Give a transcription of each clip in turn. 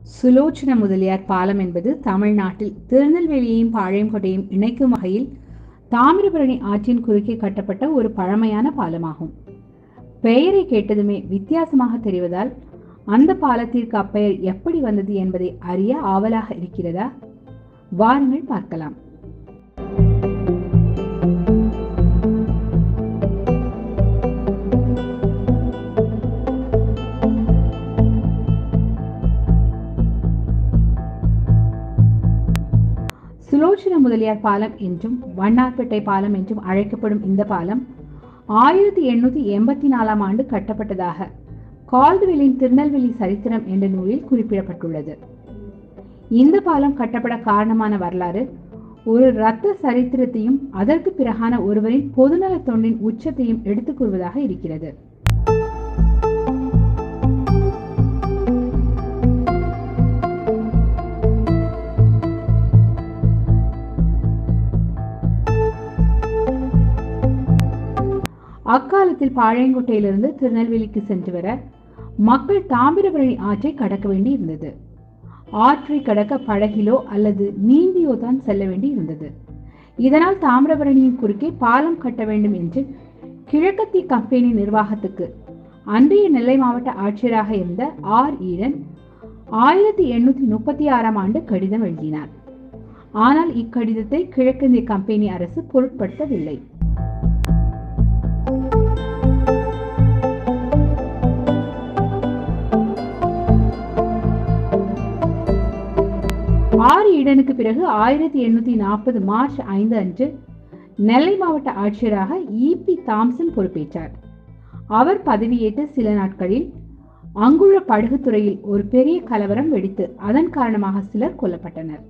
சுலோச்சன முதலியார் பாலம் என்பது தமிழ்நாட்டில் திருநெல்வேலியையும் பாளையங்கோட்டையும் இணைக்கும் வகையில் தாமிரபரணி ஆற்றின் குறுக்கே கட்டப்பட்ட ஒரு பழமையான பாலமாகும் பெயரை கேட்டதுமே வித்தியாசமாக தெரிவதால் அந்த பாலத்திற்கு அப்பெயர் எப்படி வந்தது என்பதை அறிய ஆவலாக இருக்கிறதா வாருங்கள் பார்க்கலாம் சுலோச்சன முதலியார் பாலம் என்றும் வண்ணார்பேட்டை பாலம் என்றும் அழைக்கப்படும் இந்த பாலம் ஆயிரத்தி எண்ணூத்தி எண்பத்தி நாலாம் ஆண்டு கட்டப்பட்டதாக கால்டுவெலின் திருநெல்வேலி சரித்திரம் என்ற நூலில் குறிப்பிடப்பட்டுள்ளது இந்த பாலம் கட்டப்பட காரணமான வரலாறு ஒரு இரத்த சரித்திரத்தையும் அதற்கு பிறகான ஒருவரின் பொதுநல தொண்டின் உச்சத்தையும் எடுத்துக் கூறுவதாக இருக்கிறது அக்காலத்தில் பாளையங்கோட்டையிலிருந்து திருநெல்வேலிக்கு சென்று வர மக்கள் தாமிரபரணி ஆற்றை கடக்க வேண்டி இருந்தது ஆற்றை கடக்க படகிலோ அல்லது நீந்தியோ தான் செல்ல வேண்டி இருந்தது இதனால் தாமிரபரணியின் குறுக்கே பாலம் கட்ட வேண்டும் என்று கிழக்கத்திய கம்பெனி நிர்வாகத்துக்கு அன்றைய நெல்லை மாவட்ட ஆட்சியராக இருந்த ஆர் ஈரன் ஆயிரத்தி எண்ணூத்தி முப்பத்தி ஆறாம் ஆண்டு கடிதம் எழுதினார் ஆனால் இக்கடிதத்தை கிழக்கிந்திய கம்பெனி அரசு பொருட்படுத்தவில்லை ஆறு இடனுக்கு பிறகு ஆயிரத்தி எண்ணூத்தி நாற்பது மார்ச் ஐந்து அன்று நெல்லை மாவட்ட ஆட்சியராக இபி தாம்சன் பொறுப்பேற்றார் அவர் பதவியேற்ற சில நாட்களில் அங்குள்ள படகுத்துறையில் ஒரு பெரிய கலவரம் வெடித்து அதன் காரணமாக சிலர் கொல்லப்பட்டனர்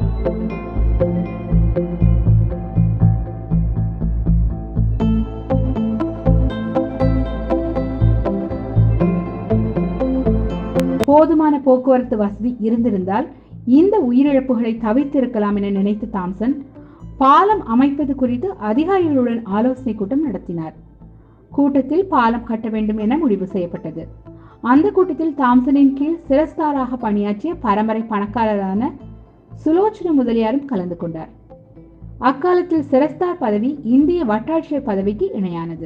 போதுமான போக்குவரத்து வசதி இருந்திருந்தால் இந்த உயிரிழப்புகளை தவிர்த்திருக்கலாம் என நினைத்த தாம்சன் பாலம் அமைப்பது குறித்து அதிகாரிகளுடன் ஆலோசனை கூட்டம் நடத்தினார் கூட்டத்தில் பாலம் கட்ட வேண்டும் என முடிவு செய்யப்பட்டது அந்த கூட்டத்தில் தாம்சனின் கீழ் சிரஸ்தாராக பணியாற்றிய பரம்பரை பணக்காரரான சுலோச்சன முதலியாரும் கலந்து கொண்டார் அக்காலத்தில் சிரஸ்தார் பதவி இந்திய வட்டாட்சியர் பதவிக்கு இணையானது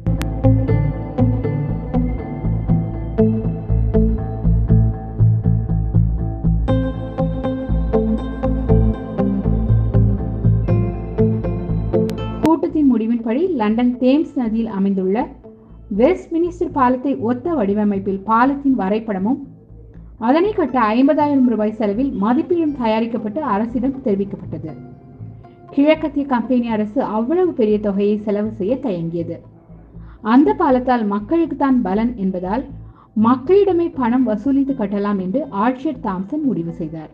கூட்டத்தின் முடிவின்படி லண்டன் தேம்ஸ் நதியில் அமைந்துள்ள வெஸ்ட் மினிஸ்டர் பாலத்தை ஒத்த வடிவமைப்பில் பாலத்தின் வரைபடமும் அதனை கட்ட ஐம்பதாயிரம் ரூபாய் செலவில் மதிப்பீடும் தயாரிக்கப்பட்டு அரசிடம் தெரிவிக்கப்பட்டது கிழக்கத்திய கம்பெனி அரசு அவ்வளவு பெரிய தொகையை செலவு செய்ய தயங்கியது அந்த பாலத்தால் மக்களுக்கு தான் பலன் என்பதால் மக்களிடமே பணம் வசூலித்து கட்டலாம் என்று ஆட்சியர் தாம்சன் முடிவு செய்தார்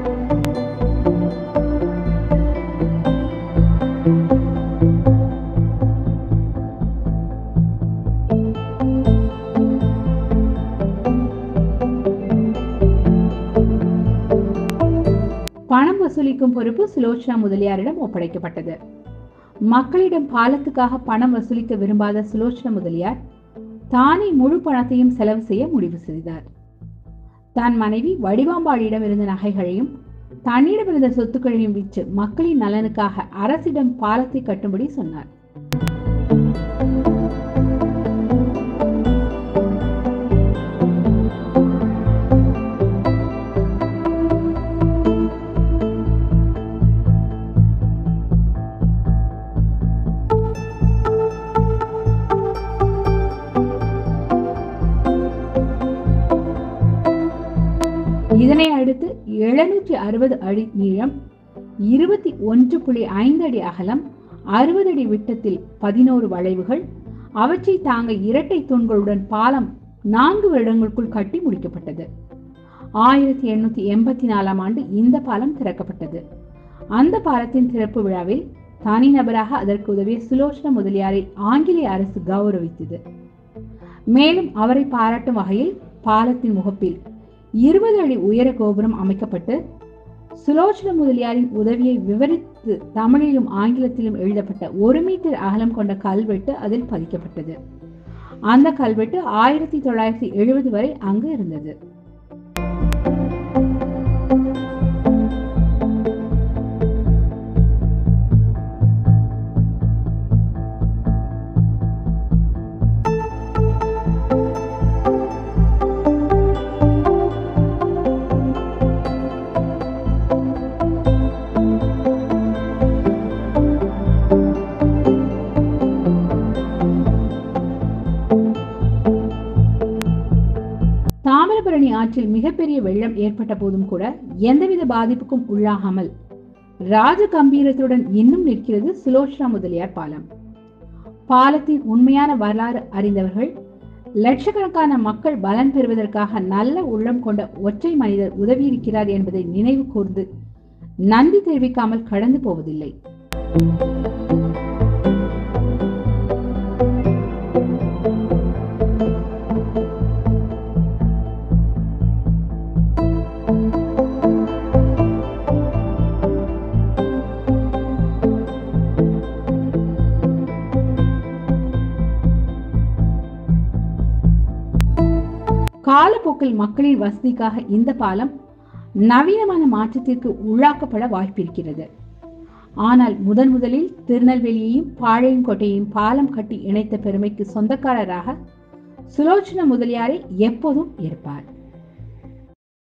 பணம் வசூலிக்கும் பொறுப்பு சுலோச்சனா முதலியாரிடம் ஒப்படைக்கப்பட்டது மக்களிடம் பாலத்துக்காக பணம் வசூலிக்க விரும்பாத சுலோச்சன முதலியார் தானே முழு பணத்தையும் செலவு செய்ய முடிவு செய்தார் தன் மனைவி வடிவாம்பாளியிடம் இருந்த நகைகளையும் தன்னிடம் இருந்த சொத்துக்களையும் விற்று மக்களின் நலனுக்காக அரசிடம் பாலத்தை கட்டும்படி சொன்னார் இதனை அடுத்து எழுநூற்றி அறுபது அடி நீளம் இருபத்தி ஒன்று புள்ளி ஐந்து அடி அகலம் அறுபது அடி விட்டத்தில் பதினோரு வளைவுகள் அவற்றை தாங்க இரட்டை தூண்களுடன் பாலம் நான்கு வருடங்களுக்குள் கட்டி முடிக்கப்பட்டது ஆயிரத்தி எண்ணூத்தி எண்பத்தி நாலாம் ஆண்டு இந்த பாலம் திறக்கப்பட்டது அந்த பாலத்தின் திறப்பு விழாவில் தனிநபராக அதற்கு உதவிய சுலோச்சன முதலியாரை ஆங்கிலேய அரசு கௌரவித்தது மேலும் அவரை பாராட்டும் வகையில் பாலத்தின் முகப்பில் இருபது அடி உயர கோபுரம் அமைக்கப்பட்டு சுலோச்சன முதலியாரின் உதவியை விவரித்து தமிழிலும் ஆங்கிலத்திலும் எழுதப்பட்ட ஒரு மீட்டர் அகலம் கொண்ட கல்வெட்டு அதில் பதிக்கப்பட்டது அந்த கல்வெட்டு ஆயிரத்தி தொள்ளாயிரத்தி எழுபது வரை அங்கு இருந்தது ஆற்றில் மிகப்பெரிய வெள்ளம் ஏற்பட்ட போதும் கூட எந்தவித பாதிப்புக்கும் உள்ளாகாமல் ராஜ கம்பீரத்துடன் இன்னும் நிற்கிறது சுலோச்சனா முதலியார் பாலம் பாலத்தின் உண்மையான வரலாறு அறிந்தவர்கள் லட்சக்கணக்கான மக்கள் பலன் பெறுவதற்காக நல்ல உள்ளம் கொண்ட ஒற்றை மனிதர் உதவியிருக்கிறார் என்பதை நினைவு கூர்ந்து நன்றி தெரிவிக்காமல் கடந்து போவதில்லை காலப்போக்கில் மக்களின் வசதிக்காக இந்த பாலம் நவீனமான மாற்றத்திற்கு உள்ளாக்கப்பட வாய்ப்பிருக்கிறது ஆனால் முதன் முதலில் திருநெல்வேலியையும் பாளையங்கோட்டையையும் பாலம் கட்டி இணைத்த பெருமைக்கு சொந்தக்காரராக சுலோச்சன முதலியாரே எப்போதும் இருப்பார்